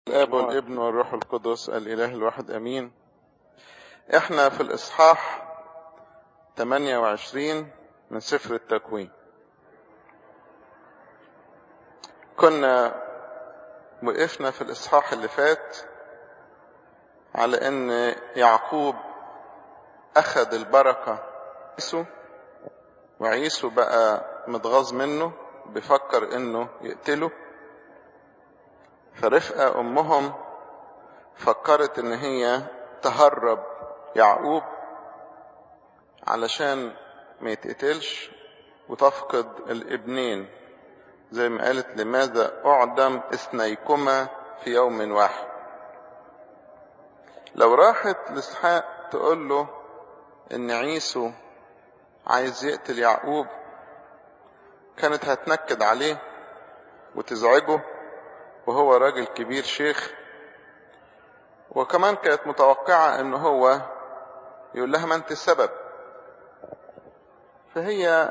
الاب والابن والروح القدس الاله الواحد امين احنا في الاصحاح 28 من سفر التكوين كنا وقفنا في الاصحاح اللي فات على ان يعقوب اخذ البركة عيسو وعيسو بقى متغاظ منه بيفكر انه يقتله فرفقة امهم فكرت ان هي تهرب يعقوب علشان ما يتقتلش وتفقد الابنين زي ما قالت لماذا اعدم اثنيكما في يوم واحد لو راحت لاسحاق تقول له ان عيسو عايز يقتل يعقوب كانت هتنكد عليه وتزعجه وهو راجل كبير شيخ وكمان كانت متوقعة ان هو يقول لها ما انت السبب فهي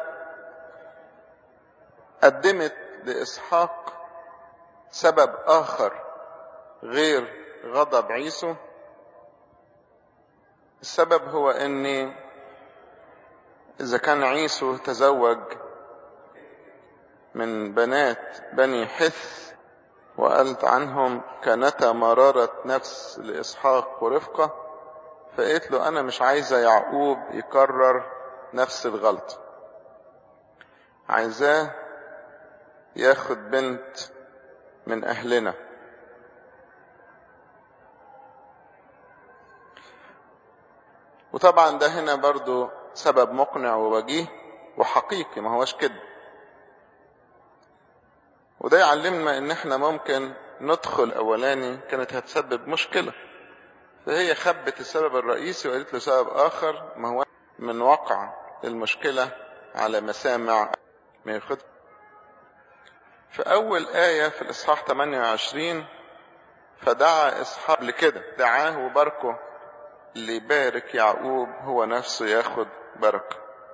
قدمت لإسحاق سبب آخر غير غضب عيسو السبب هو ان إذا كان عيسو تزوج من بنات بني حث وقالت عنهم كانتا مرارة نفس لإسحاق ورفقة فقالت له أنا مش عايزة يعقوب يكرر نفس الغلط عايزاه ياخد بنت من أهلنا وطبعا ده هنا برضو سبب مقنع ووجيه وحقيقي ما هوش كده وده يعلمنا ان احنا ممكن ندخل اولاني كانت هتسبب مشكلة فهي خبت السبب الرئيسي وقالت له سبب اخر ما هو من وقع المشكلة على مسامع ما ياخد في اول آية في الاصحاح 28 فدعا اسحاق لكده دعاه وباركه اللي يبارك يعقوب هو نفسه ياخد بركه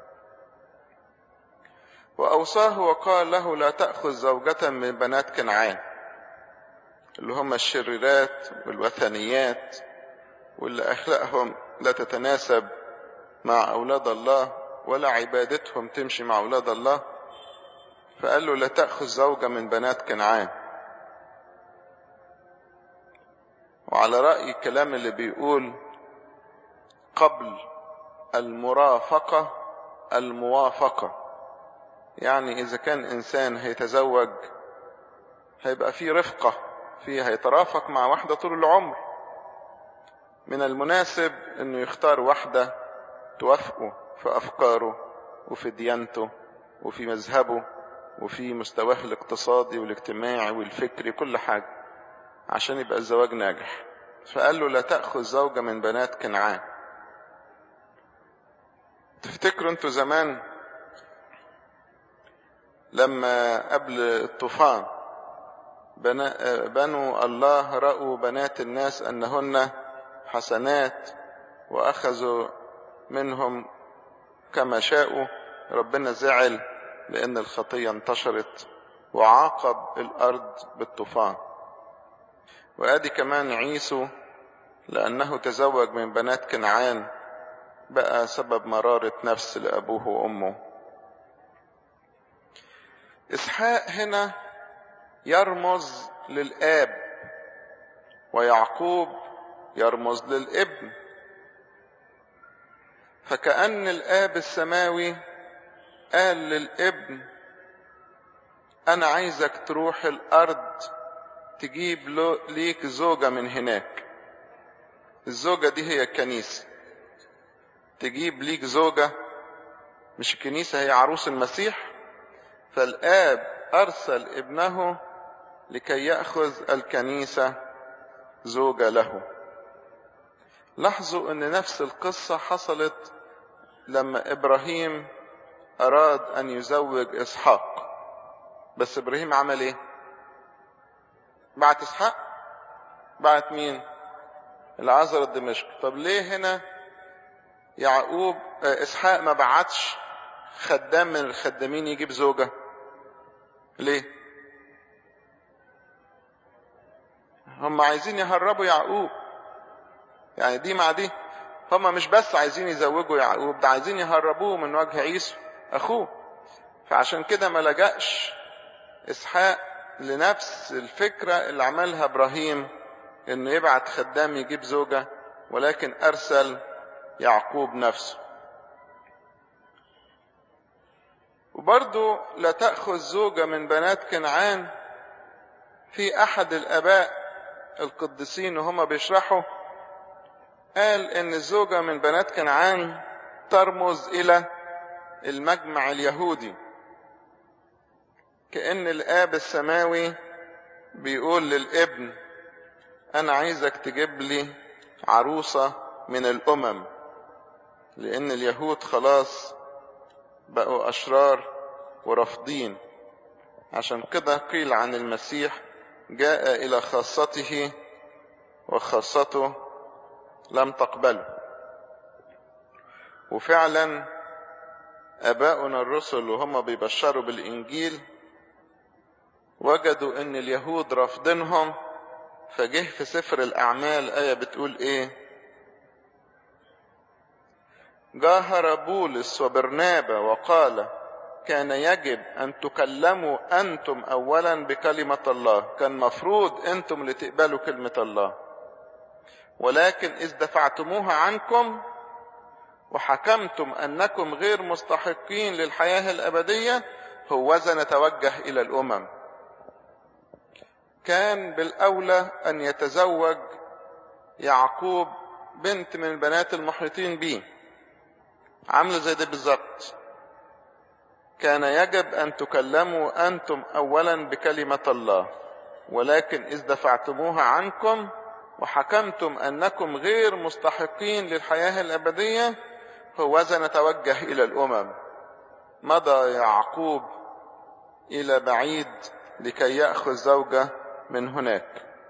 وأوصاه وقال له لا تأخذ زوجة من بنات كنعان اللي هم الشريرات والوثنيات واللي أخلاقهم لا تتناسب مع أولاد الله ولا عبادتهم تمشي مع أولاد الله فقال له لا تأخذ زوجة من بنات كنعان وعلى رأي الكلام اللي بيقول قبل المرافقة الموافقة يعني إذا كان إنسان هيتزوج هيبقى فيه رفقة فيه هيترافق مع واحدة طول العمر من المناسب إنه يختار واحدة توافقه في أفكاره وفي ديانته وفي مذهبه وفي مستواه الاقتصادي والاجتماعي والفكري كل حاجة عشان يبقى الزواج ناجح فقال له لا تأخذ زوجة من بنات كنعان تفتكروا انتوا زمان لما قبل الطوفان بنو الله رأوا بنات الناس أنهن حسنات وأخذوا منهم كما شاءوا ربنا زعل لأن الخطية انتشرت وعاقب الأرض بالطوفان وآدي كمان عيسو لأنه تزوج من بنات كنعان بقى سبب مرارة نفس لأبوه وأمه إسحاق هنا يرمز للآب ويعقوب يرمز للابن فكأن الآب السماوي قال للابن أنا عايزك تروح الأرض تجيب ليك زوجة من هناك الزوجة دي هي الكنيسة تجيب ليك زوجة مش الكنيسة هي عروس المسيح فالآب أرسل ابنه لكي يأخذ الكنيسة زوجة له لاحظوا أن نفس القصة حصلت لما إبراهيم أراد أن يزوج إسحاق بس إبراهيم عمل إيه؟ بعت إسحاق؟ بعت مين؟ العذراء الدمشق طب ليه هنا يعقوب إسحاق ما بعتش خدام من الخدامين يجيب زوجة ليه هم عايزين يهربوا يعقوب يعني دي مع دي هم مش بس عايزين يزوجوا يعقوب ده عايزين يهربوه من وجه عيسو اخوه فعشان كده ما لجأش اسحاق لنفس الفكرة اللي عملها ابراهيم انه يبعت خدام يجيب زوجة ولكن ارسل يعقوب نفسه وبرضه لا تأخذ زوجة من بنات كنعان في أحد الآباء القديسين وهم بيشرحوا قال إن الزوجة من بنات كنعان ترمز إلى المجمع اليهودي كأن الآب السماوي بيقول للابن أنا عايزك تجيب لي عروسة من الأمم لأن اليهود خلاص بقوا أشرار ورافضين عشان كده قيل عن المسيح جاء إلى خاصته وخاصته لم تقبله وفعلا أباؤنا الرسل وهم بيبشروا بالإنجيل وجدوا أن اليهود رافضينهم فجه في سفر الأعمال آية بتقول إيه جاهر بولس وبرنابا وقال كان يجب أن تكلموا أنتم أولا بكلمة الله كان مفروض أنتم اللي تقبلوا كلمة الله ولكن إذ دفعتموها عنكم وحكمتم أنكم غير مستحقين للحياة الأبدية هوذا نتوجه إلى الأمم كان بالأولى أن يتزوج يعقوب بنت من البنات المحيطين به عامله زي دي بالظبط كان يجب أن تكلموا أنتم أولا بكلمة الله ولكن إذ دفعتموها عنكم وحكمتم أنكم غير مستحقين للحياة الأبدية هوذا نتوجه إلى الأمم مضى يعقوب إلى بعيد لكي يأخذ زوجة من هناك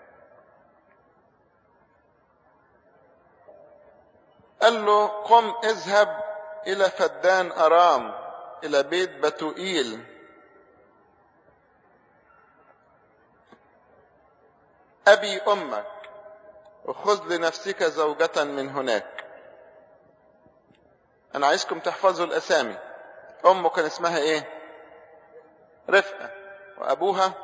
قال له قم اذهب إلى فدان أرام إلى بيت بتوئيل أبي أمك وخذ لنفسك زوجة من هناك أنا عايزكم تحفظوا الأسامي أمه كان اسمها إيه رفقة وأبوها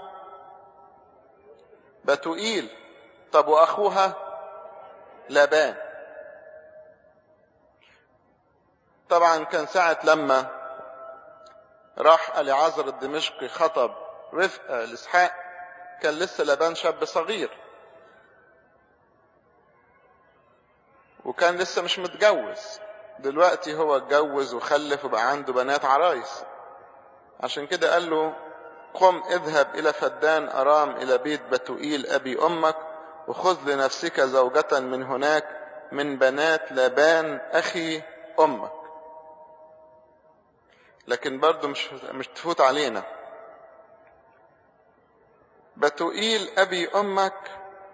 بتوئيل طب وأخوها لابان طبعا كان ساعة لما راح اليعازر الدمشقي خطب رفقة لإسحاق كان لسه لابان شاب صغير وكان لسه مش متجوز دلوقتي هو اتجوز وخلف وبقى عنده بنات عرايس عشان كده قال له قم اذهب إلى فدان أرام إلى بيت بتوئيل أبي أمك وخذ لنفسك زوجة من هناك من بنات لابان أخي أمك لكن برضه مش مش تفوت علينا بتوئيل أبي أمك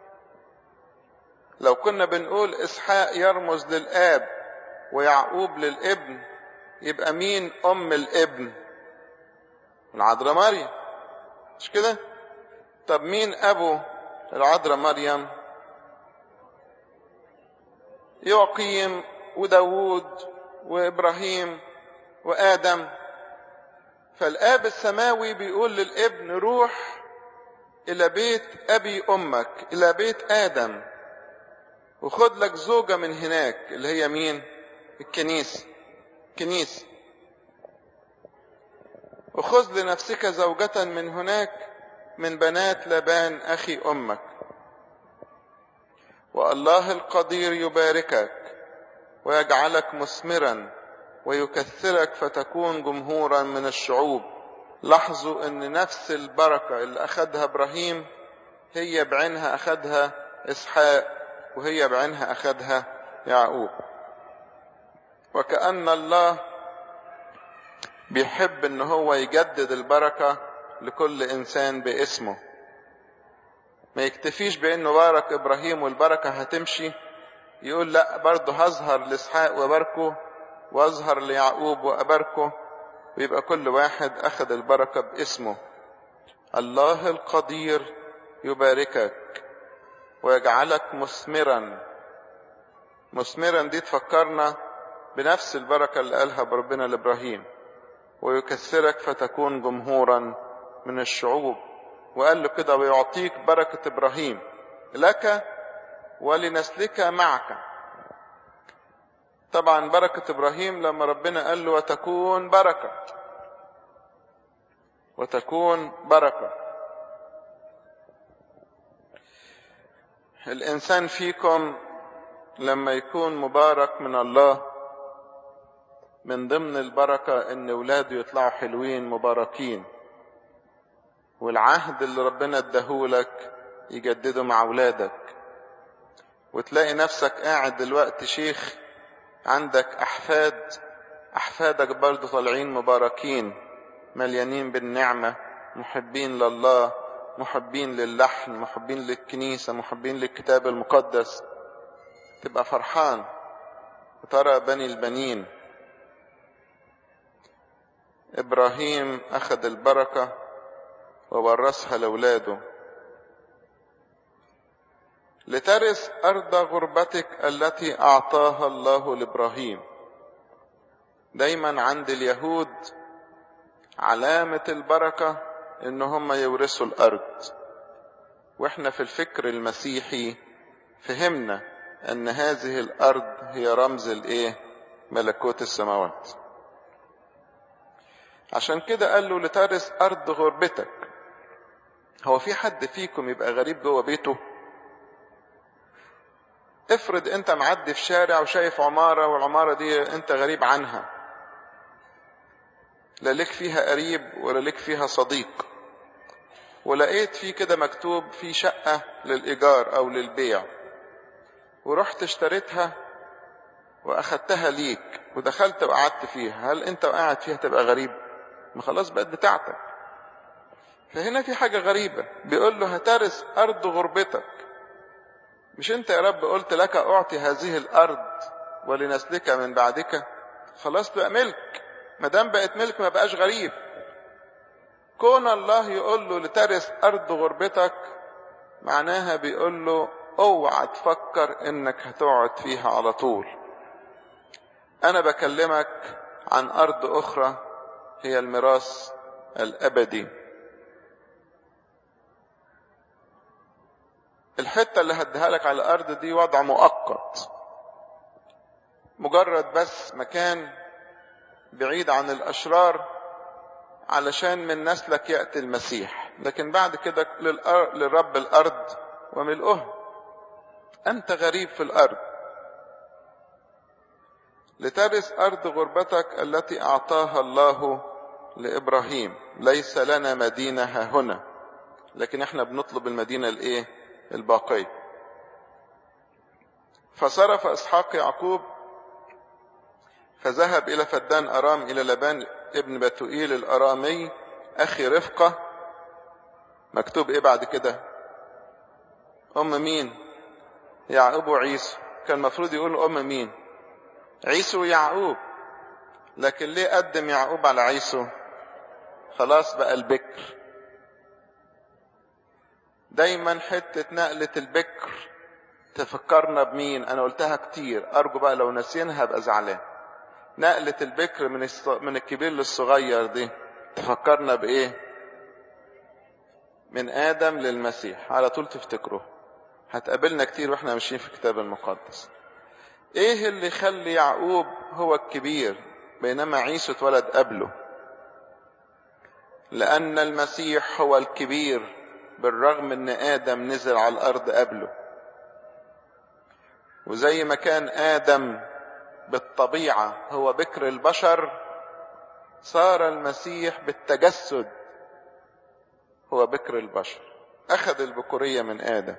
لو كنا بنقول إسحاق يرمز للآب ويعقوب للابن يبقى مين أم الابن العذراء مريم مش كده طب مين أبو العذراء مريم يعقيم وداوود وإبراهيم وآدم فالآب السماوي بيقول للابن روح إلى بيت أبي أمك إلى بيت آدم وخد لك زوجة من هناك اللي هي مين الكنيسة كنيسة وخذ لنفسك زوجة من هناك من بنات لبان أخي أمك والله القدير يباركك ويجعلك مثمرا ويكثرك فتكون جمهورا من الشعوب لاحظوا ان نفس البركة اللي اخدها ابراهيم هي بعينها اخدها اسحاق وهي بعينها اخدها يعقوب وكأن الله بيحب ان هو يجدد البركة لكل انسان باسمه ما يكتفيش بانه بارك ابراهيم والبركة هتمشي يقول لا برضه هظهر لاسحاق وباركه واظهر ليعقوب واباركه ويبقى كل واحد اخذ البركة باسمه الله القدير يباركك ويجعلك مثمرا مثمرا دي تفكرنا بنفس البركة اللي قالها بربنا لإبراهيم ويكسرك فتكون جمهورا من الشعوب وقال له كده ويعطيك بركة إبراهيم لك ولنسلك معك طبعا بركة إبراهيم لما ربنا قال له وتكون بركة وتكون بركة الإنسان فيكم لما يكون مبارك من الله من ضمن البركة إن ولاده يطلعوا حلوين مباركين والعهد اللي ربنا اداهولك يجدده مع ولادك وتلاقي نفسك قاعد دلوقتي شيخ عندك أحفاد أحفادك برضه طالعين مباركين مليانين بالنعمة محبين لله محبين للحن محبين للكنيسة محبين للكتاب المقدس تبقى فرحان وترى بني البنين إبراهيم أخذ البركة وورثها لأولاده لترث أرض غربتك التي أعطاها الله لإبراهيم دايما عند اليهود علامة البركة إن هم يورثوا الأرض وإحنا في الفكر المسيحي فهمنا أن هذه الأرض هي رمز الإيه؟ ملكوت السماوات عشان كده قال له لترث أرض غربتك هو في حد فيكم يبقى غريب جوه بيته افرض انت معدي في شارع وشايف عمارة والعمارة دي انت غريب عنها لا لك فيها قريب ولا لك فيها صديق ولقيت فيه كده مكتوب في شقة للإيجار أو للبيع ورحت اشتريتها وأخدتها ليك ودخلت وقعدت فيها هل أنت وقعد فيها تبقى غريب؟ ما خلاص بقت بتاعتك فهنا في حاجة غريبة بيقول له هترث أرض غربتك مش أنت يا رب قلت لك أعطي هذه الأرض ولنسلك من بعدك خلاص بقى ملك ما دام بقت ملك ما بقاش غريب كون الله يقول له لترث أرض غربتك معناها بيقول له اوعى تفكر انك هتقعد فيها على طول انا بكلمك عن ارض اخرى هي الميراث الابدي الحته اللي هديها لك على الارض دي وضع مؤقت مجرد بس مكان بعيد عن الاشرار علشان من نسلك ياتي المسيح لكن بعد كده للرب الارض وملؤها انت غريب في الارض لترث ارض غربتك التي اعطاها الله لابراهيم ليس لنا مدينه ها هنا لكن احنا بنطلب المدينه الايه الباقيه فصرف اسحاق يعقوب فذهب الى فدان ارام الى لبان ابن بتوئيل الارامي اخي رفقه مكتوب ايه بعد كده ام مين يعقوب وعيسو كان المفروض يقول ام مين عيسو ويعقوب لكن ليه قدم يعقوب على عيسو خلاص بقى البكر دايما حتة نقلة البكر تفكرنا بمين انا قلتها كتير ارجو بقى لو نسينها ابقى زعلان نقلة البكر من من الكبير للصغير دي تفكرنا بايه من ادم للمسيح على طول تفتكروه هتقابلنا كتير واحنا ماشيين في الكتاب المقدس ايه اللي يخلي يعقوب هو الكبير بينما عيسو اتولد قبله لان المسيح هو الكبير بالرغم ان ادم نزل على الارض قبله وزي ما كان ادم بالطبيعه هو بكر البشر صار المسيح بالتجسد هو بكر البشر اخذ البكوريه من ادم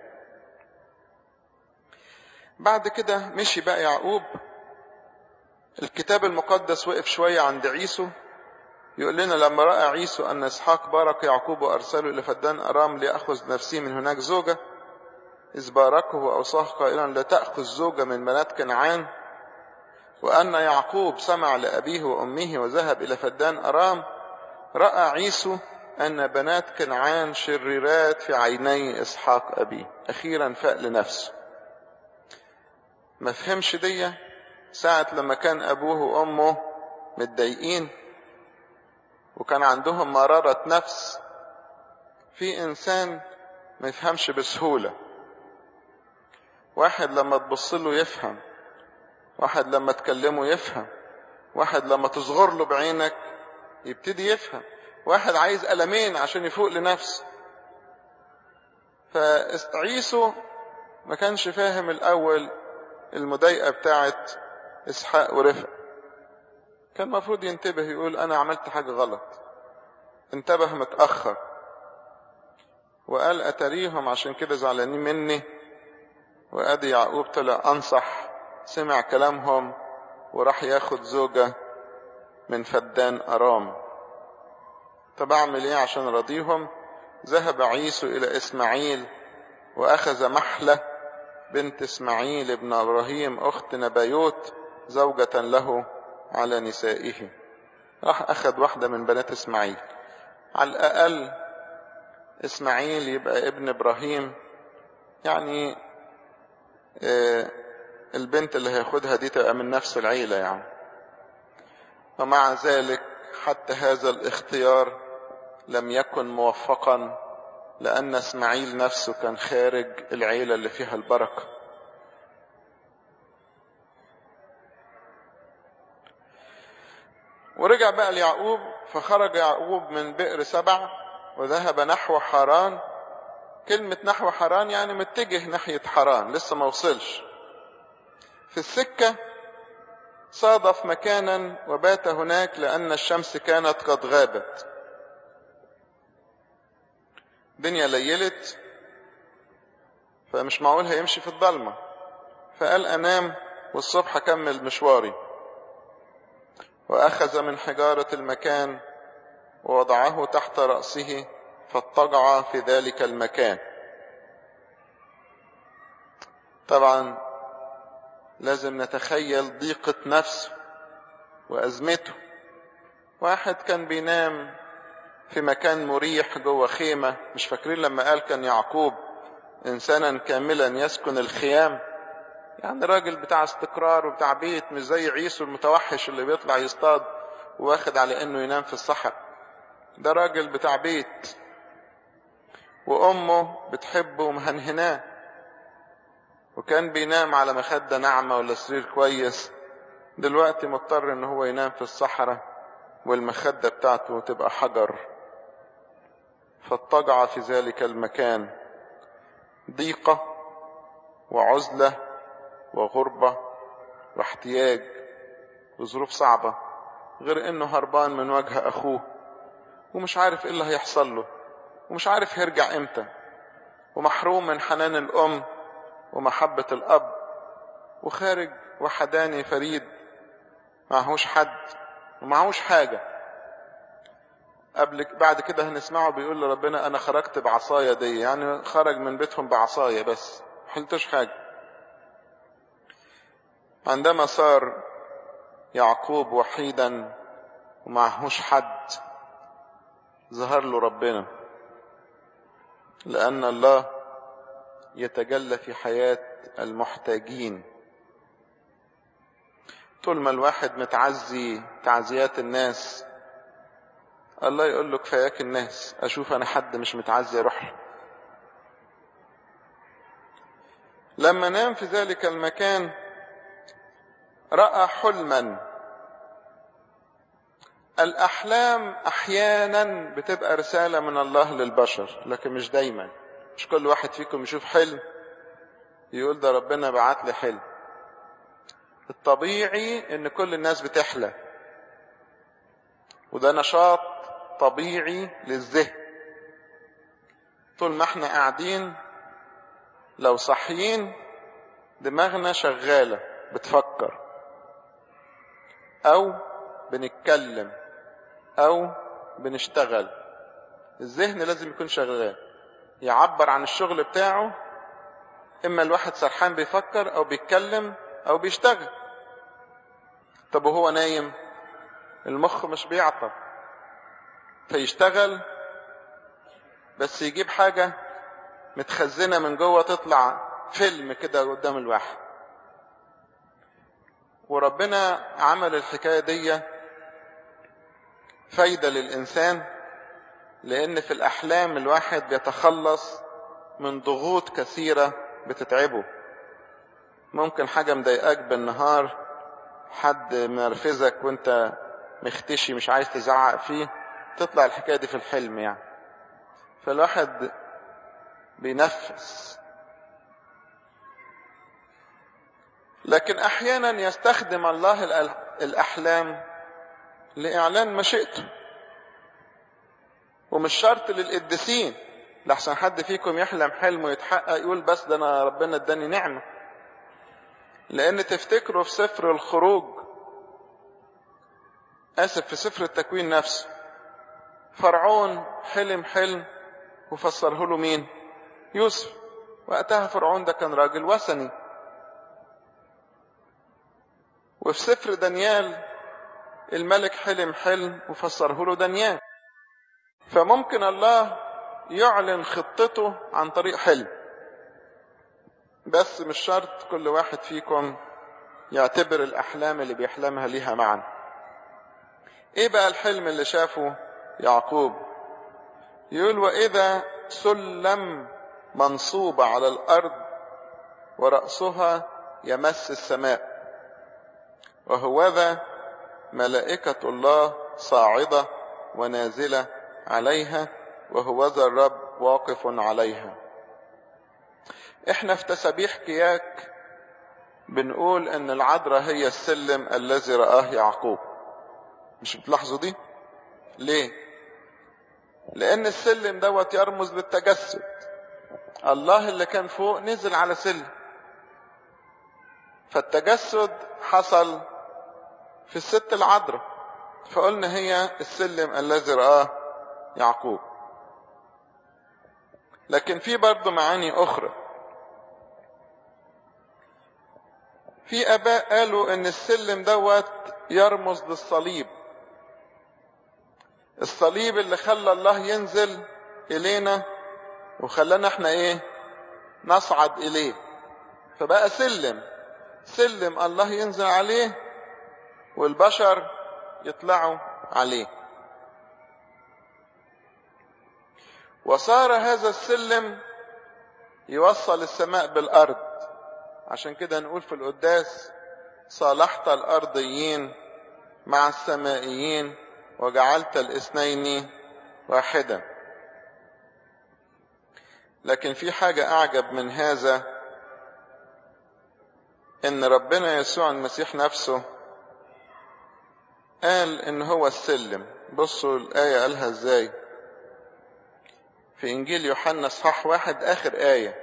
بعد كده مشي بقى يعقوب الكتاب المقدس وقف شوية عند عيسو يقول لنا لما رأى عيسو أن إسحاق بارك يعقوب وأرسله إلى فدان أرام ليأخذ نفسه من هناك زوجة إذ باركه وأوصاه قائلا لا تأخذ زوجة من بنات كنعان وأن يعقوب سمع لأبيه وأمه وذهب إلى فدان أرام رأى عيسو أن بنات كنعان شريرات في عيني إسحاق أبيه أخيرا فاق لنفسه ما فهمش دي ساعة لما كان أبوه وأمه متضايقين وكان عندهم مرارة نفس في إنسان ما يفهمش بسهولة واحد لما تبص له يفهم واحد لما تكلمه يفهم واحد لما تصغر له بعينك يبتدي يفهم واحد عايز ألمين عشان يفوق لنفسه فعيسو ما كانش فاهم الأول المضايقة بتاعت إسحاق ورفق كان المفروض ينتبه يقول أنا عملت حاجة غلط انتبه متأخر وقال أتريهم عشان كده زعلانين مني وأدي يعقوب طلع أنصح سمع كلامهم وراح ياخد زوجة من فدان أرام طب أعمل إيه عشان أرضيهم ذهب عيسو إلى إسماعيل وأخذ محلة بنت إسماعيل ابن إبراهيم أخت نبايوت زوجة له على نسائه راح أخذ واحدة من بنات إسماعيل على الأقل إسماعيل يبقى ابن إبراهيم يعني آه البنت اللي هياخدها دي تبقى من نفس العيلة يعني ومع ذلك حتى هذا الاختيار لم يكن موفقا لأن إسماعيل نفسه كان خارج العيلة اللي فيها البركة ورجع بقى ليعقوب فخرج يعقوب من بئر سبع وذهب نحو حران كلمة نحو حران يعني متجه ناحية حران لسه ما وصلش في السكة صادف مكانا وبات هناك لأن الشمس كانت قد غابت الدنيا ليلت فمش معقول هيمشي في الضلمة فقال أنام والصبح أكمل مشواري وأخذ من حجارة المكان ووضعه تحت رأسه فاضطجع في ذلك المكان طبعا لازم نتخيل ضيقة نفسه وأزمته واحد كان بينام في مكان مريح جوه خيمة مش فاكرين لما قال كان يعقوب إنسانا كاملا يسكن الخيام يعني راجل بتاع استقرار وبتاع بيت مش زي عيسو المتوحش اللي بيطلع يصطاد واخد على انه ينام في الصحراء ده راجل بتاع بيت وامه بتحبه ومهنهناه وكان بينام على مخدة ناعمة ولا سرير كويس دلوقتي مضطر ان هو ينام في الصحراء والمخدة بتاعته تبقى حجر فاضطجع في ذلك المكان ضيقة وعزلة وغربة واحتياج وظروف صعبة غير انه هربان من وجه اخوه ومش عارف ايه اللي هيحصل له ومش عارف هيرجع امتى ومحروم من حنان الام ومحبة الاب وخارج وحداني فريد معهوش حد ومعهوش حاجة قبل بعد كده هنسمعه بيقول لربنا انا خرجت بعصايا دي يعني خرج من بيتهم بعصايا بس حلتوش حاجة عندما صار يعقوب وحيدا ومعهوش حد ظهر له ربنا لأن الله يتجلى في حياة المحتاجين طول ما الواحد متعزي تعزيات الناس الله يقول له كفاياك الناس اشوف انا حد مش متعزي اروح له لما نام في ذلك المكان راى حلما الاحلام احيانا بتبقى رساله من الله للبشر لكن مش دايما مش كل واحد فيكم يشوف حلم يقول ده ربنا بعت لي حلم الطبيعي ان كل الناس بتحلم وده نشاط طبيعي للذهن طول ما احنا قاعدين لو صحيين دماغنا شغالة بتفكر او بنتكلم او بنشتغل الذهن لازم يكون شغال يعبر عن الشغل بتاعه اما الواحد سرحان بيفكر او بيتكلم او بيشتغل طب وهو نايم المخ مش بيعطل فيشتغل بس يجيب حاجة متخزنة من جوه تطلع فيلم كده قدام الواحد وربنا عمل الحكاية دي فايدة للإنسان لأن في الأحلام الواحد بيتخلص من ضغوط كثيرة بتتعبه ممكن حاجة مضايقاك بالنهار حد منرفزك وانت مختشي مش عايز تزعق فيه تطلع الحكاية دي في الحلم يعني فالواحد بينفس لكن احيانا يستخدم الله الاحلام لاعلان مشيئته ومش شرط للقديسين لحسن حد فيكم يحلم حلم ويتحقق يقول بس ده انا ربنا اداني نعمه لان تفتكروا في سفر الخروج اسف في سفر التكوين نفسه فرعون حلم حلم وفسره له مين يوسف وقتها فرعون ده كان راجل وثني وفي سفر دانيال الملك حلم حلم وفسره له دانيال فممكن الله يعلن خطته عن طريق حلم بس مش شرط كل واحد فيكم يعتبر الأحلام اللي بيحلمها ليها معنى ايه بقى الحلم اللي شافه يعقوب يقول وإذا سلم منصوبة على الأرض ورأسها يمس السماء وهوذا ملائكة الله صاعدة ونازلة عليها وهوذا الرب واقف عليها احنا في تسابيح كياك بنقول ان العذراء هي السلم الذي رآه يعقوب مش بتلاحظوا دي ليه لان السلم دوت يرمز للتجسد الله اللي كان فوق نزل على سلم فالتجسد حصل في الست العذراء فقلنا هي السلم الذي رآه يعقوب لكن في برضه معاني أخرى في آباء قالوا إن السلم دوت يرمز للصليب الصليب اللي خلى الله ينزل إلينا وخلانا احنا ايه نصعد إليه فبقى سلم سلم الله ينزل عليه والبشر يطلعوا عليه وصار هذا السلم يوصل السماء بالأرض عشان كده نقول في القداس صالحت الأرضيين مع السمائيين وجعلت الاثنين واحدا لكن في حاجة أعجب من هذا إن ربنا يسوع المسيح نفسه قال إن هو السلم بصوا الآية قالها إزاي في إنجيل يوحنا صح واحد آخر آية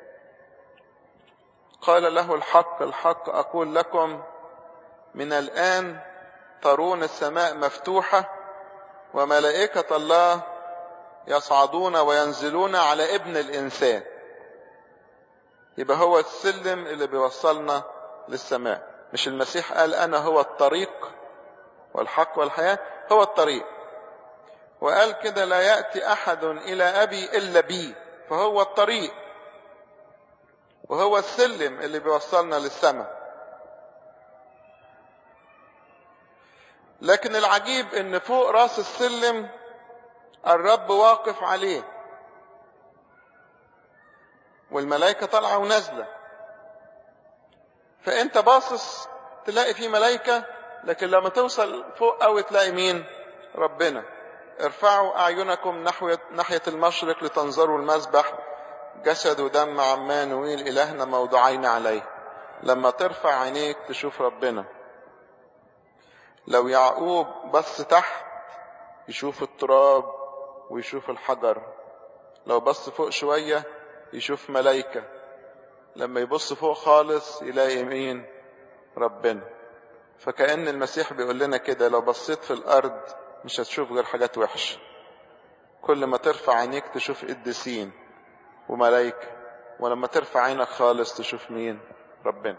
قال له الحق الحق أقول لكم من الآن ترون السماء مفتوحة وملائكة الله يصعدون وينزلون على ابن الإنسان يبقى هو السلم اللي بيوصلنا للسماء مش المسيح قال أنا هو الطريق والحق والحياة هو الطريق وقال كده لا يأتي أحد إلى أبي إلا بي فهو الطريق وهو السلم اللي بيوصلنا للسماء لكن العجيب ان فوق راس السلم الرب واقف عليه والملائكة طالعة ونازلة فانت باصص تلاقي في ملائكة لكن لما توصل فوق قوي تلاقي مين ربنا ارفعوا اعينكم نحو ناحية المشرق لتنظروا المذبح جسد ودم عمانويل الهنا موضوعين عليه لما ترفع عينيك تشوف ربنا لو يعقوب بص تحت يشوف التراب ويشوف الحجر لو بص فوق شوية يشوف ملايكة لما يبص فوق خالص يلاقي مين ربنا فكأن المسيح بيقول لنا كده لو بصيت في الأرض مش هتشوف غير حاجات وحشة كل ما ترفع عينيك تشوف قديسين وملايكة ولما ترفع عينك خالص تشوف مين ربنا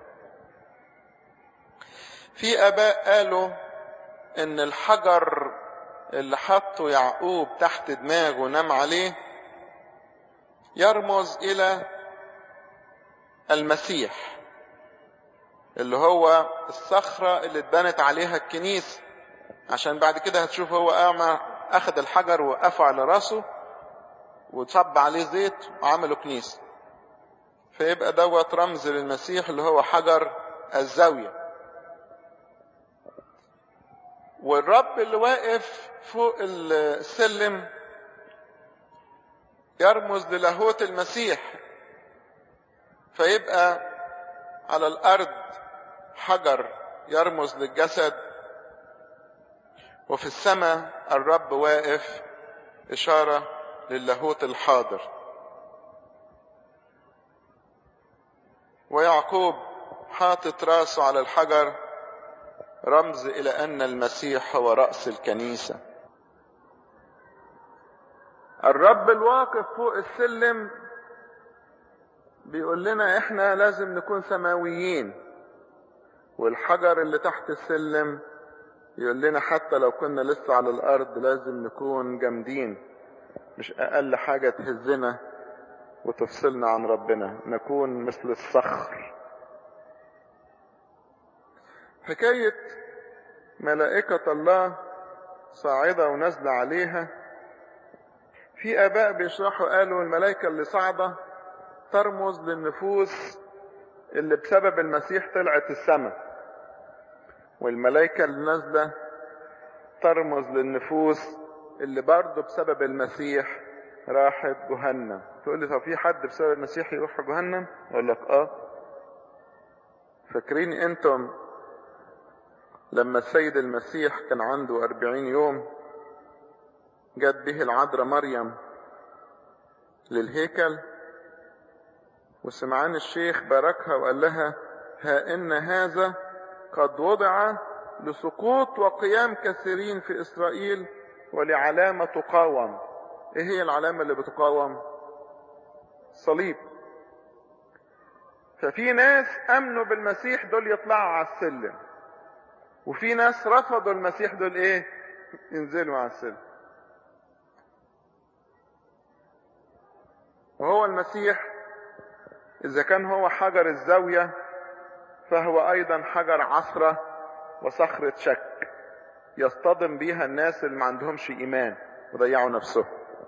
في آباء قالوا ان الحجر اللي حطه يعقوب تحت دماغه ونام عليه يرمز الى المسيح اللي هو الصخرة اللي اتبنت عليها الكنيسة عشان بعد كده هتشوف هو قام اخذ الحجر وقفه على راسه وصب عليه زيت وعملوا كنيسة فيبقى دوت رمز للمسيح اللي هو حجر الزاوية والرب اللي واقف فوق السلم يرمز للاهوت المسيح فيبقى على الارض حجر يرمز للجسد وفي السماء الرب واقف اشاره للاهوت الحاضر ويعقوب حاطط راسه على الحجر رمز الى ان المسيح هو راس الكنيسه الرب الواقف فوق السلم بيقول لنا احنا لازم نكون سماويين والحجر اللي تحت السلم يقول لنا حتى لو كنا لسه على الارض لازم نكون جامدين مش اقل حاجة تهزنا وتفصلنا عن ربنا نكون مثل الصخر حكاية ملائكة الله صاعدة ونازلة عليها في اباء بيشرحوا قالوا الملائكة اللي صاعدة ترمز للنفوس اللي بسبب المسيح طلعت السماء والملائكة اللي نازلة ترمز للنفوس اللي برضه بسبب المسيح راحت جهنم تقول لي طب في حد بسبب المسيح يروح جهنم اقول لك اه فاكرين انتم لما السيد المسيح كان عنده أربعين يوم جت به العذراء مريم للهيكل وسمعان الشيخ باركها وقال لها ها إن هذا قد وضع لسقوط وقيام كثيرين في إسرائيل ولعلامة تقاوم إيه هي العلامة اللي بتقاوم صليب ففي ناس أمنوا بالمسيح دول يطلعوا على السلم وفي ناس رفضوا المسيح دول إيه ينزلوا على السلم وهو المسيح إذا كان هو حجر الزاوية فهو أيضا حجر عصرة وصخرة شك يصطدم بيها الناس اللي ما عندهمش إيمان وضيعوا نفسهم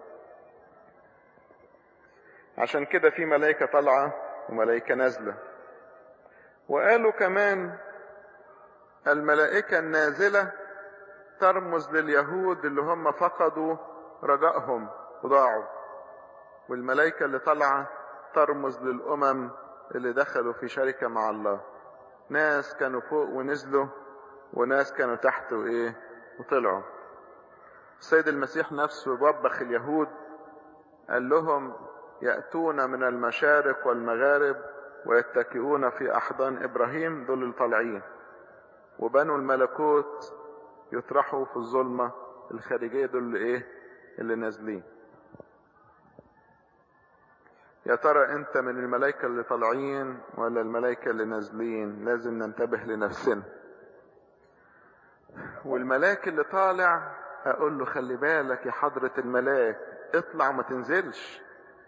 عشان كده في ملائكة طالعة وملائكة نازلة وقالوا كمان الملائكة النازلة ترمز لليهود اللي هم فقدوا رجائهم وضاعوا والملائكة اللي طالعة ترمز للأمم اللي دخلوا في شركة مع الله ناس كانوا فوق ونزلوا وناس كانوا تحت وإيه وطلعوا السيد المسيح نفسه وبخ اليهود قال لهم يأتون من المشارق والمغارب ويتكئون في أحضان إبراهيم دول اللي طالعين وبنو الملكوت يطرحوا في الظلمة الخارجية دول اللي إيه اللي نازلين يا ترى انت من الملائكة اللي طالعين ولا الملائكة اللي نازلين لازم ننتبه لنفسنا والملاك اللي طالع اقول له خلي بالك يا حضرة الملاك اطلع ما تنزلش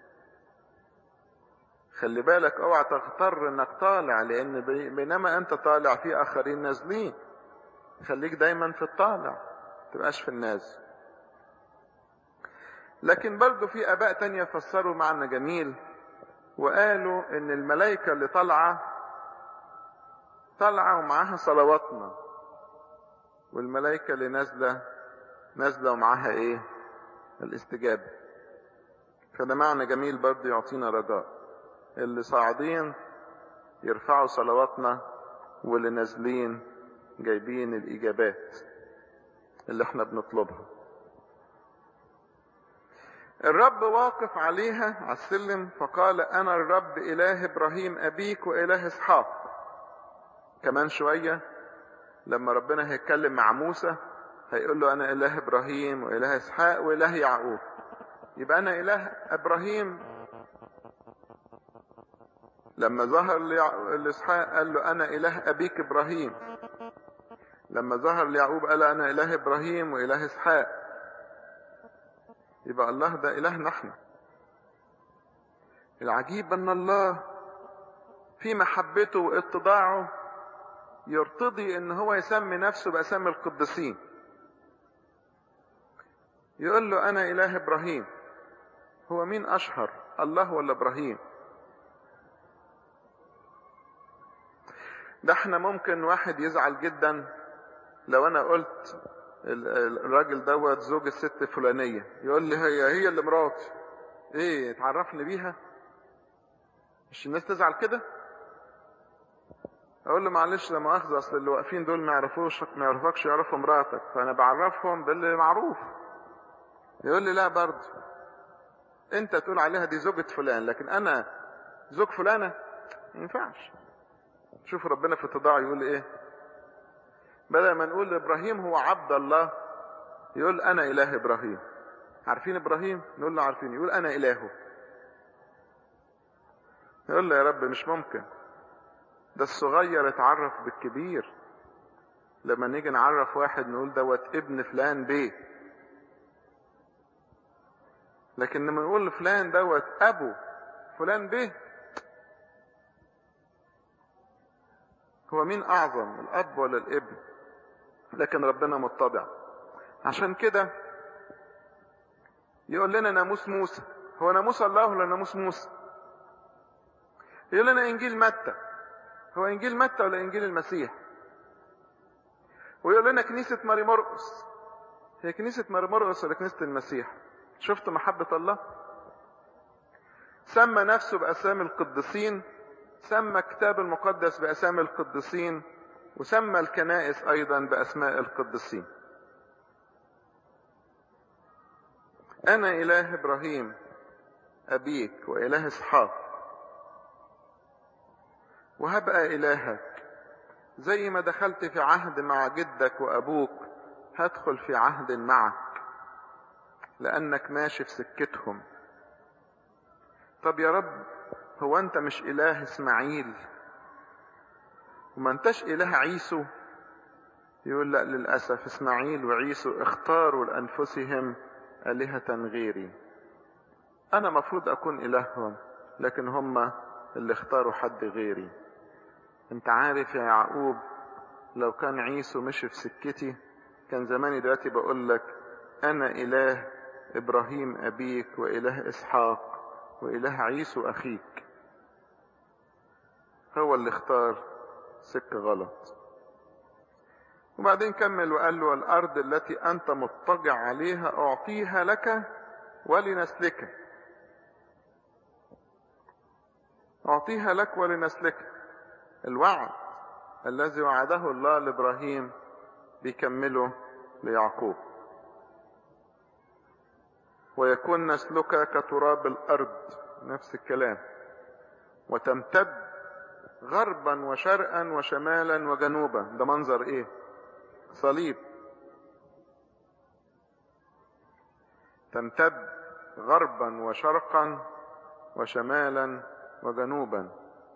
خلي بالك اوعى تغتر انك طالع لان بينما انت طالع في اخرين نازلين خليك دايما في الطالع تبقاش في النازل لكن برضو في اباء تانية فسروا معنى جميل وقالوا ان الملائكة اللي طالعة طالعة ومعاها صلواتنا والملائكة اللي نازلة نازلة ومعاها ايه الاستجابة فده معنى جميل برضو يعطينا رجاء اللي صاعدين يرفعوا صلواتنا واللي نازلين جايبين الاجابات اللي احنا بنطلبها الرب واقف عليها على السلم فقال انا الرب اله ابراهيم ابيك واله اسحاق كمان شوية لما ربنا هيتكلم مع موسى هيقول له انا اله ابراهيم واله اسحاق واله يعقوب يبقى انا اله ابراهيم لما ظهر لاسحاق قال له انا اله ابيك ابراهيم لما ظهر ليعقوب قال انا اله ابراهيم واله اسحاق يبقى الله ده إلهنا احنا العجيب ان الله في محبته واتضاعه يرتضي ان هو يسمي نفسه باسامي القديسين يقول له انا اله ابراهيم هو مين اشهر الله ولا ابراهيم ده احنا ممكن واحد يزعل جدا لو انا قلت الراجل دوت زوج الست الفلانية يقول لي هي هي اللي مراتي ايه تعرفني بيها مش الناس تزعل كده اقول له معلش لا مؤاخذه اصل اللي واقفين دول ما يعرفوش ما يعرفكش يعرفوا مراتك فانا بعرفهم باللي معروف يقول لي لا برضه انت تقول عليها دي زوجة فلان لكن انا زوج فلانة ما ينفعش شوف ربنا في اتضاعه يقول ايه بدل ما نقول ابراهيم هو عبد الله يقول انا اله ابراهيم عارفين ابراهيم نقول له عارفين يقول انا الهه يقول له يا رب مش ممكن ده الصغير اتعرف بالكبير لما نيجي نعرف واحد نقول دوت ابن فلان بيه لكن لما نقول فلان دوت ابو فلان بيه هو مين اعظم الاب ولا الابن لكن ربنا متضع عشان كده يقول لنا ناموس موسى هو ناموس الله ولا ناموس موسى يقول لنا انجيل متى هو انجيل متى ولا انجيل المسيح ويقول لنا كنيسة ماري مرقس هي كنيسة ماري مرقس ولا كنيسة المسيح شفت محبة الله سمى نفسه بأسامي القديسين سمى كتاب المقدس بأسامي القديسين وسمى الكنائس أيضا بأسماء القديسين أنا إله إبراهيم أبيك وإله إسحاق وهبقى إلهك زي ما دخلت في عهد مع جدك وأبوك هدخل في عهد معك لأنك ماشي في سكتهم طب يا رب هو أنت مش إله إسماعيل وما أنتش إله عيسو يقول لا للأسف إسماعيل وعيسو اختاروا لأنفسهم آلهة غيري أنا مفروض أكون إلههم لكن هم اللي اختاروا حد غيري انت عارف يا يعقوب لو كان عيسو مشي في سكتي كان زماني دلوقتي بقول لك انا اله ابراهيم ابيك واله اسحاق واله عيسو اخيك هو اللي اختار سكة غلط وبعدين كمل وقال له الارض التي انت مضطجع عليها اعطيها لك ولنسلك اعطيها لك ولنسلك الوعد الذي وعده الله لابراهيم بيكمله ليعقوب ويكون نسلك كتراب الارض نفس الكلام وتمتد غربا وشرقا وشمالا وجنوبا ده منظر ايه صليب تمتد غربا وشرقا وشمالا وجنوبا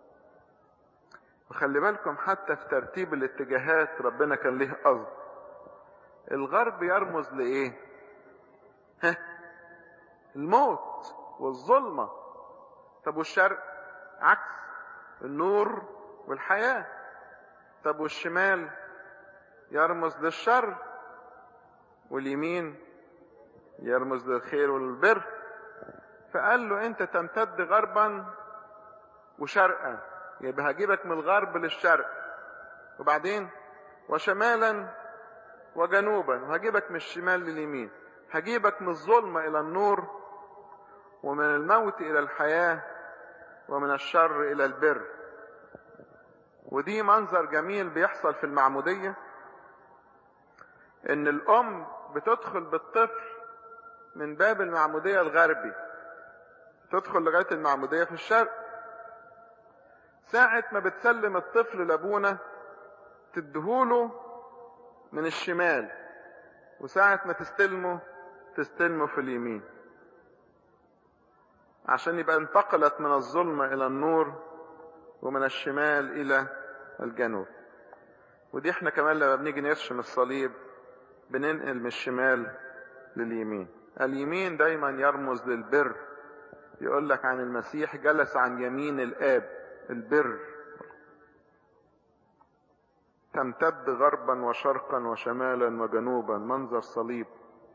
وخلي بالكم حتى في ترتيب الاتجاهات ربنا كان ليه قصد الغرب يرمز لايه ها الموت والظلمة طب والشرق عكس النور والحياة طب والشمال يرمز للشر واليمين يرمز للخير والبر فقال له انت تمتد غربا وشرقا يبقى هجيبك من الغرب للشرق وبعدين وشمالا وجنوبا وهجيبك من الشمال لليمين هجيبك من الظلمة إلى النور ومن الموت إلى الحياة ومن الشر إلى البر ودي منظر جميل بيحصل في المعمودية إن الأم بتدخل بالطفل من باب المعمودية الغربي تدخل لغاية المعمودية في الشرق ساعة ما بتسلم الطفل لابونا تدهوله من الشمال وساعة ما تستلمه تستلمه في اليمين عشان يبقى انتقلت من الظلمة إلى النور ومن الشمال إلى الجنوب ودي احنا كمان لما بنيجي نرسم الصليب بننقل من الشمال لليمين اليمين دايما يرمز للبر يقول لك عن المسيح جلس عن يمين الآب البر تمتد غربا وشرقا وشمالا وجنوبا منظر صليب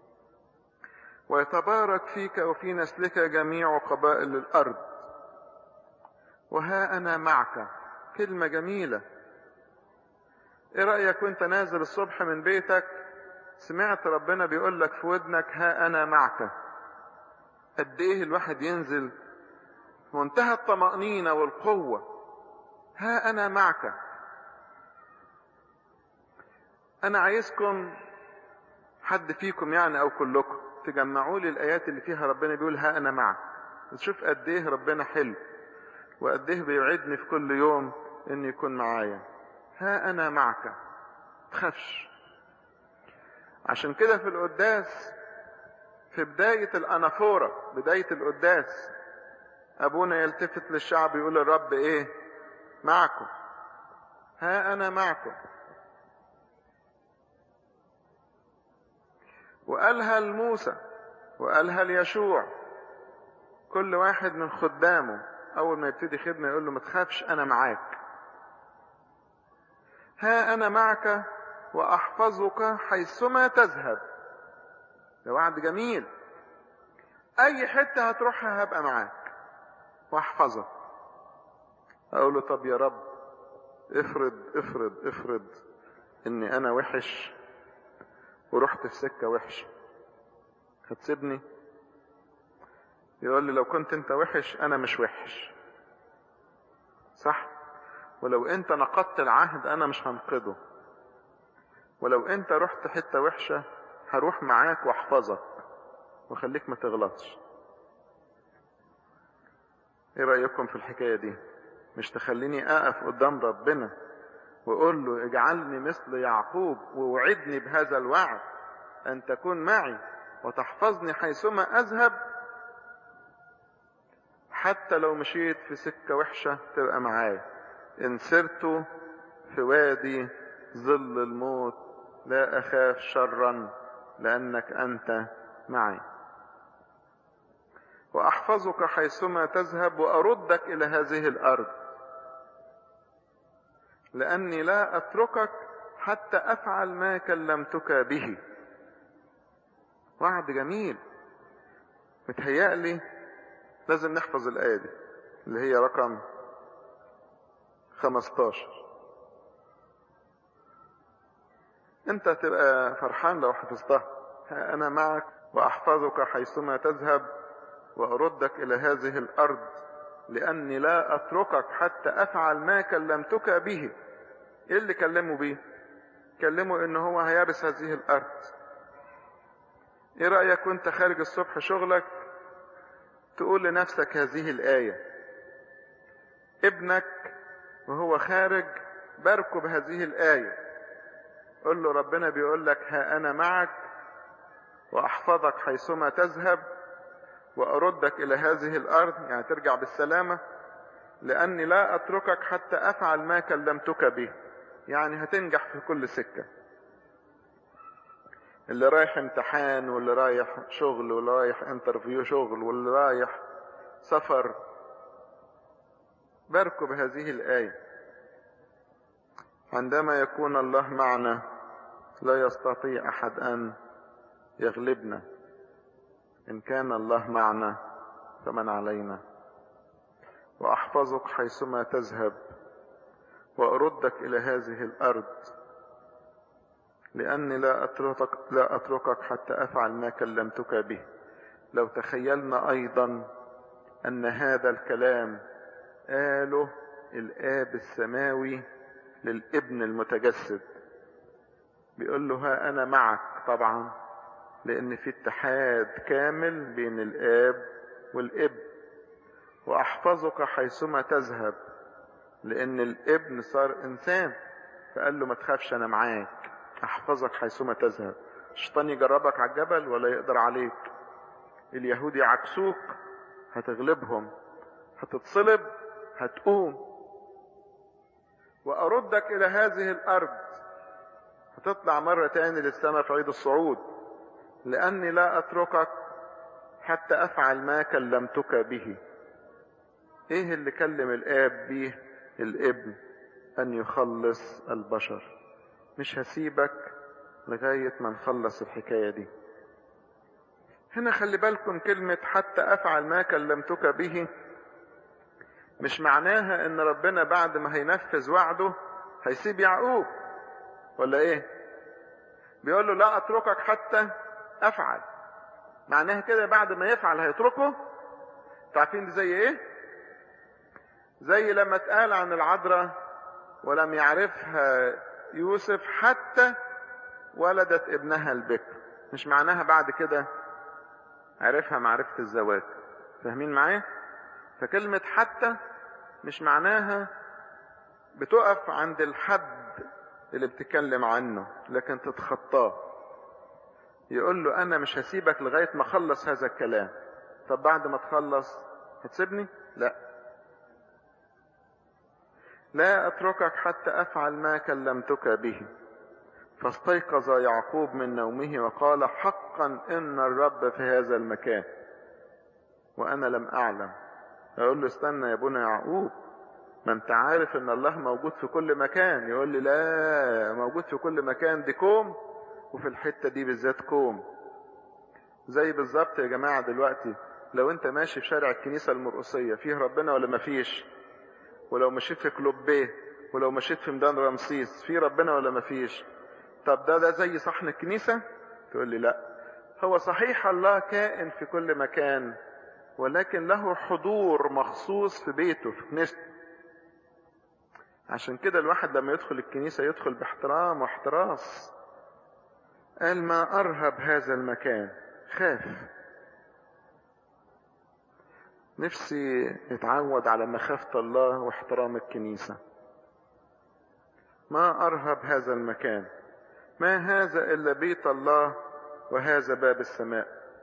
ويتبارك فيك وفي نسلك جميع قبائل الأرض وها أنا معك كلمة جميلة ايه رأيك وانت نازل الصبح من بيتك سمعت ربنا بيقول لك في ودنك ها أنا معك قد ايه الواحد ينزل منتهى الطمأنينة والقوة ها أنا معك أنا عايزكم حد فيكم يعني أو كلكم تجمعوا لي الآيات اللي فيها ربنا بيقول ها أنا معك تشوف قد إيه ربنا حلو وقد إيه بيوعدني في كل يوم إن يكون معايا ها أنا معك تخافش عشان كده في القداس في بداية الأنافورة بداية القداس أبونا يلتفت للشعب يقول الرب إيه معكم ها أنا معكم وقالها لموسى وقالها ليشوع كل واحد من خدامه أول ما يبتدي خدمة يقول له ما تخافش أنا معاك ها أنا معك وأحفظك حيثما تذهب ده وعد جميل أي حتة هتروحها هبقى معاك وأحفظك أقول له طب يا رب افرض افرض افرض إني أنا وحش ورحت في سكة وحشة هتسيبني يقول لي لو كنت انت وحش انا مش وحش صح ولو انت نقضت العهد انا مش هنقضه ولو انت رحت حتة وحشة هروح معاك واحفظك وخليك ما تغلطش ايه رأيكم في الحكاية دي مش تخليني اقف قدام ربنا واقول له اجعلني مثل يعقوب ووعدني بهذا الوعد ان تكون معي وتحفظني حيثما اذهب حتى لو مشيت في سكة وحشة تبقى معايا ان سرت في وادي ظل الموت لا اخاف شرا لانك انت معي واحفظك حيثما تذهب واردك الى هذه الارض لاني لا اتركك حتى افعل ما كلمتك به وعد جميل متهيألي لازم نحفظ الآية دي اللي هي رقم 15 انت تبقى فرحان لو حفظتها انا معك واحفظك حيثما تذهب واردك الى هذه الارض لاني لا اتركك حتى افعل ما كلمتك به ايه اللي كلمه بيه كلمه ان هو هيرث هذه الارض ايه رايك وانت خارج الصبح شغلك تقول لنفسك هذه الايه ابنك وهو خارج باركه بهذه الايه قل له ربنا بيقول لك ها انا معك واحفظك حيثما تذهب واردك الى هذه الارض يعني ترجع بالسلامه لاني لا اتركك حتى افعل ما كلمتك به يعني هتنجح في كل سكه اللي رايح امتحان واللي رايح شغل واللي رايح انترفيو شغل واللي رايح سفر باركوا بهذه الآية عندما يكون الله معنا لا يستطيع أحد أن يغلبنا إن كان الله معنا فمن علينا وأحفظك حيثما تذهب وأردك إلى هذه الأرض لأني لا أتركك, لا أتركك حتى أفعل ما كلمتك به لو تخيلنا أيضا أن هذا الكلام قاله الآب السماوي للابن المتجسد بيقول له ها أنا معك طبعا لأن في اتحاد كامل بين الآب والابن وأحفظك حيثما تذهب لأن الابن صار إنسان فقال له ما تخافش أنا معاك احفظك حيثما تذهب الشيطان يجربك على الجبل ولا يقدر عليك اليهود يعكسوك هتغلبهم هتتصلب هتقوم واردك الى هذه الارض هتطلع مرة تاني للسماء في عيد الصعود لاني لا اتركك حتى أفعل ما كلمتك به إيه اللي كلم الآب به الابن أن يخلص البشر مش هسيبك لغاية ما نخلص الحكاية دي هنا خلي بالكم كلمة حتى أفعل ما كلمتك به مش معناها ان ربنا بعد ما هينفذ وعده هيسيب يعقوب ولا ايه بيقول له لا اتركك حتى افعل معناها كده بعد ما يفعل هيتركه تعرفين دي زي ايه زي لما اتقال عن العذراء ولم يعرفها يوسف حتى ولدت ابنها البكر مش معناها بعد كده عرفها معرفة الزواج فاهمين معايا فكلمة حتى مش معناها بتقف عند الحد اللي بتتكلم عنه لكن تتخطاه يقول له انا مش هسيبك لغاية ما اخلص هذا الكلام طب بعد ما تخلص هتسيبني لا لا اتركك حتى افعل ما كلمتك به فاستيقظ يعقوب من نومه وقال حقا ان الرب في هذا المكان وانا لم اعلم اقول له استنى يا ابونا يعقوب ما انت عارف ان الله موجود في كل مكان يقول لي لا موجود في كل مكان دي كوم وفي الحتة دي بالذات كوم زي بالظبط يا جماعة دلوقتي لو انت ماشي في شارع الكنيسة المرقصية فيه ربنا ولا مفيش ولو مشيت في كلوبيه ولو مشيت في ميدان رمسيس فيه ربنا ولا مفيش طب ده ده زي صحن الكنيسة تقول لي لا هو صحيح الله كائن في كل مكان ولكن له حضور مخصوص في بيته في كنيسته عشان كده الواحد لما يدخل الكنيسة يدخل باحترام واحتراس قال ما أرهب هذا المكان خاف نفسي نتعود على مخافة الله واحترام الكنيسة ما أرهب هذا المكان ما هذا إلا بيت الله وهذا باب السماء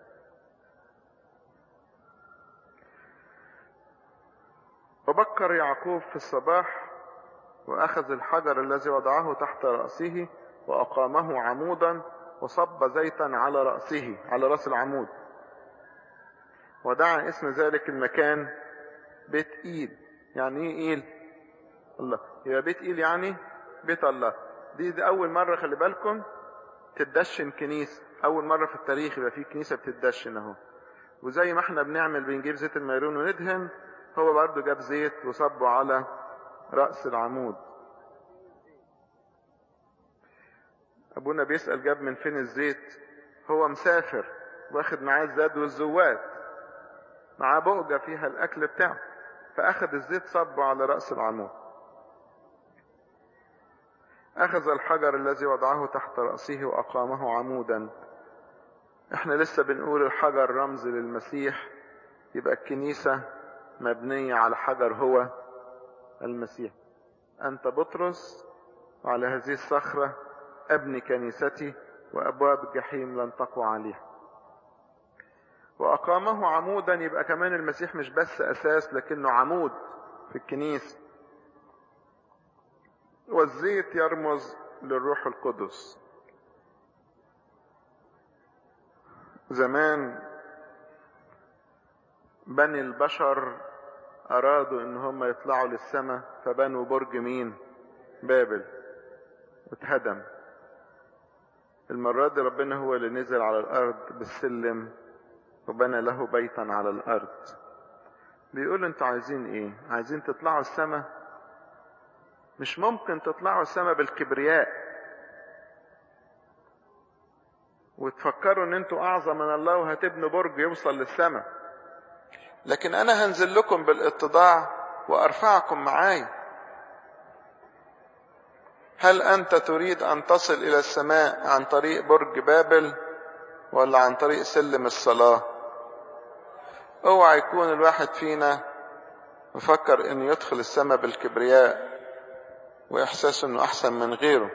وبكر يعقوب في الصباح وأخذ الحجر الذي وضعه تحت رأسه وأقامه عمودا وصب زيتا على رأسه على رأس العمود ودعا اسم ذلك المكان بيت إيل يعني ايه إيل الله يبقى بيت إيل يعني بيت الله دي, دي أول مرة خلي بالكم تدشن كنيسة أول مرة في التاريخ يبقى في كنيسة بتدشن أهو وزي ما احنا بنعمل بنجيب زيت الميرون وندهن هو برضه جاب زيت وصبه على رأس العمود أبونا بيسأل جاب من فين الزيت هو مسافر واخد معاه الزاد والزوات معاه بؤجة فيها الأكل بتاعه فأخذ الزيت صبه على رأس العمود أخذ الحجر الذي وضعه تحت رأسه وأقامه عمودا احنا لسه بنقول الحجر رمز للمسيح يبقى الكنيسة مبنية على حجر هو المسيح أنت بطرس وعلى هذه الصخرة أبني كنيستي وأبواب الجحيم لن تقوى عليها وأقامه عمودا يبقى كمان المسيح مش بس أساس لكنه عمود في الكنيسة والزيت يرمز للروح القدس زمان بني البشر أرادوا إن هم يطلعوا للسماء فبنوا برج مين؟ بابل واتهدم المرة دي ربنا هو اللي نزل على الأرض بالسلم وبنى له بيتا على الأرض بيقول انتوا عايزين ايه عايزين تطلعوا السماء مش ممكن تطلعوا السماء بالكبرياء وتفكروا ان انتوا اعظم من الله وهتبنوا برج يوصل للسماء لكن انا هنزل لكم بالاتضاع وارفعكم معاي هل انت تريد ان تصل الى السماء عن طريق برج بابل ولا عن طريق سلم الصلاة اوعى يكون الواحد فينا مفكر انه يدخل السماء بالكبرياء واحساس انه احسن من غيره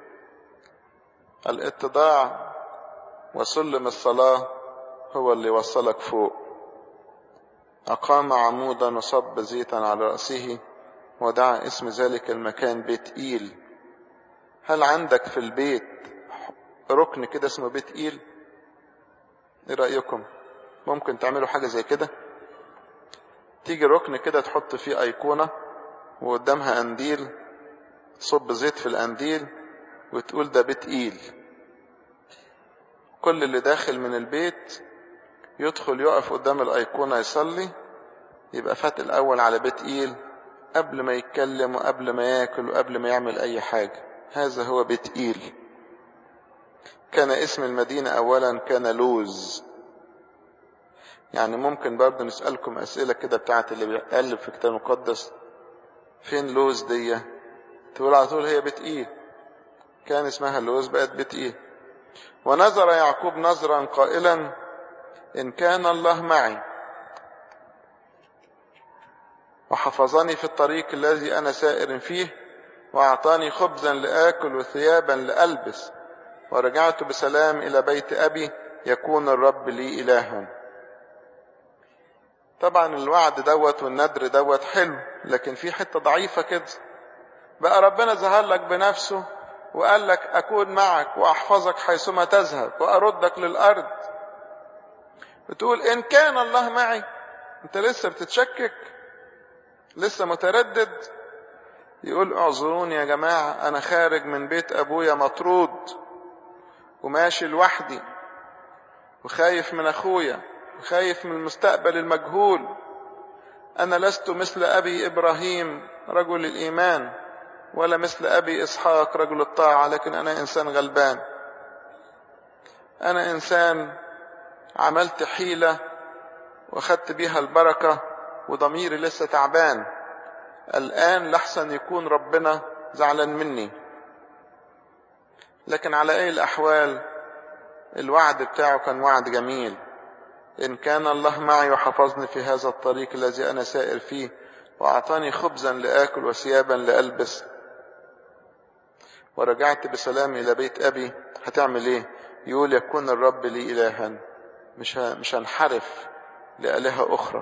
الاتضاع وسلم الصلاة هو اللي وصلك فوق أقام عمودا وصب زيتا على رأسه ودعا اسم ذلك المكان بيت إيل هل عندك في البيت ركن كده اسمه بيت إيل ايه رأيكم ممكن تعملوا حاجة زي كده تيجي ركن كده تحط فيه أيقونة وقدامها قنديل تصب زيت في القنديل وتقول ده بيت إيل كل اللي داخل من البيت يدخل يقف قدام الأيقونة يصلي يبقى فات الأول على بيت إيل قبل ما يتكلم وقبل ما ياكل وقبل ما يعمل أي حاجة هذا هو بيت إيل كان اسم المدينة أولا كان لوز يعني ممكن برضه نسألكم أسئلة كده بتاعت اللي بيقلب في الكتاب المقدس فين لوز دي تقول على طول هي بيت إيل كان اسمها لوز بقت بيت إيل ونظر يعقوب نظرا قائلا إن كان الله معي وحفظني في الطريق الذي أنا سائر فيه وأعطاني خبزا لآكل وثيابا لألبس ورجعت بسلام إلى بيت أبي يكون الرب لي إلها طبعا الوعد دوت والندر دوت حلو لكن في حتة ضعيفة كده بقى ربنا ظهر لك بنفسه وقال لك أكون معك وأحفظك حيثما تذهب وأردك للأرض بتقول إن كان الله معي أنت لسه بتتشكك لسه متردد يقول اعذروني يا جماعة أنا خارج من بيت أبويا مطرود وماشي لوحدي وخايف من أخويا وخايف من المستقبل المجهول أنا لست مثل أبي إبراهيم رجل الإيمان ولا مثل أبي إسحاق رجل الطاعة لكن أنا إنسان غلبان أنا إنسان عملت حيلة وخدت بيها البركة وضميري لسه تعبان الآن لحسن يكون ربنا زعلان مني لكن على أي الأحوال الوعد بتاعه كان وعد جميل إن كان الله معي وحفظني في هذا الطريق الذي أنا سائر فيه وأعطاني خبزا لآكل وثيابا لألبس ورجعت بسلام إلى بيت أبي هتعمل إيه؟ يقول يكون الرب لي إلها مش مش هنحرف لآلهة أخرى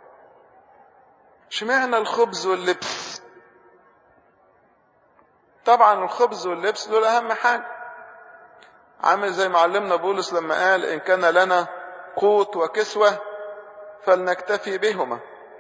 اشمعنى الخبز واللبس طبعا الخبز واللبس دول اهم حاجة عامل زي معلمنا بولس لما قال ان كان لنا قوت وكسوة فلنكتفي بهما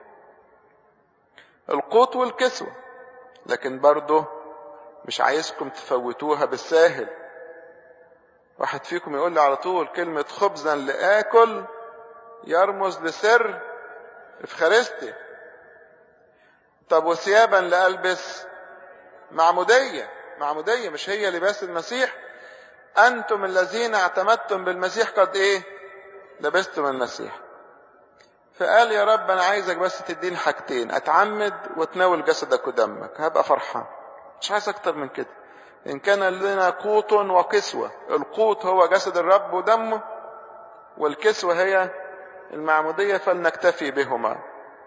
القوت والكسوة لكن برضه مش عايزكم تفوتوها بالساهل واحد فيكم يقول لي على طول كلمة خبزا لآكل يرمز لسر افخارستي طب وثيابا لألبس معمودية معمودية مش هي لباس المسيح أنتم الذين اعتمدتم بالمسيح قد إيه لبستم المسيح فقال يا رب أنا عايزك بس تديني حاجتين أتعمد وتناول جسدك ودمك هبقى فرحان مش عايز أكتر من كده إن كان لنا قوت وكسوة القوت هو جسد الرب ودمه والكسوة هي المعمودية فلنكتفي بهما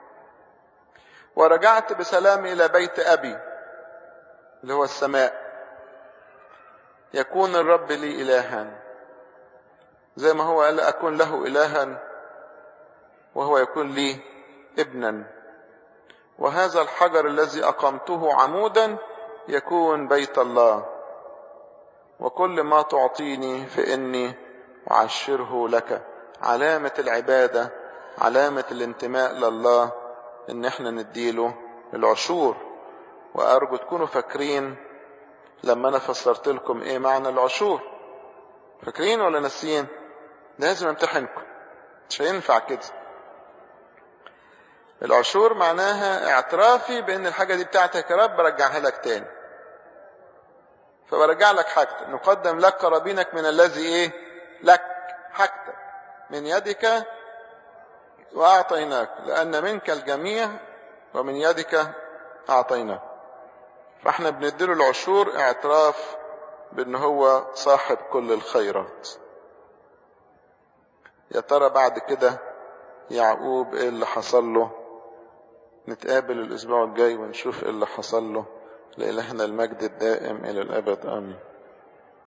ورجعت بسلام إلى بيت أبي اللي هو السماء يكون الرب لي إلها زي ما هو قال أكون له إلها وهو يكون لي ابنا وهذا الحجر الذي أقمته عمودا يكون بيت الله وكل ما تعطيني فإني أعشره لك علامة العبادة علامة الانتماء لله ان احنا نديله العشور وارجو تكونوا فاكرين لما انا فسرت لكم ايه معنى العشور فاكرين ولا ناسيين لازم امتحنكم مش هينفع كده العشور معناها اعترافي بان الحاجه دي بتاعتك يا رب برجعها لك تاني فبرجع لك حاجتك نقدم لك قرابينك من الذي ايه لك حاجتك من يدك وأعطيناك لأن منك الجميع ومن يدك أعطيناك فاحنا بنديله العشور اعتراف بأن هو صاحب كل الخيرات يا ترى بعد كده يعقوب ايه اللي حصل له نتقابل الأسبوع الجاي ونشوف ايه اللي حصل له لإلهنا المجد الدائم إلى الأبد آمين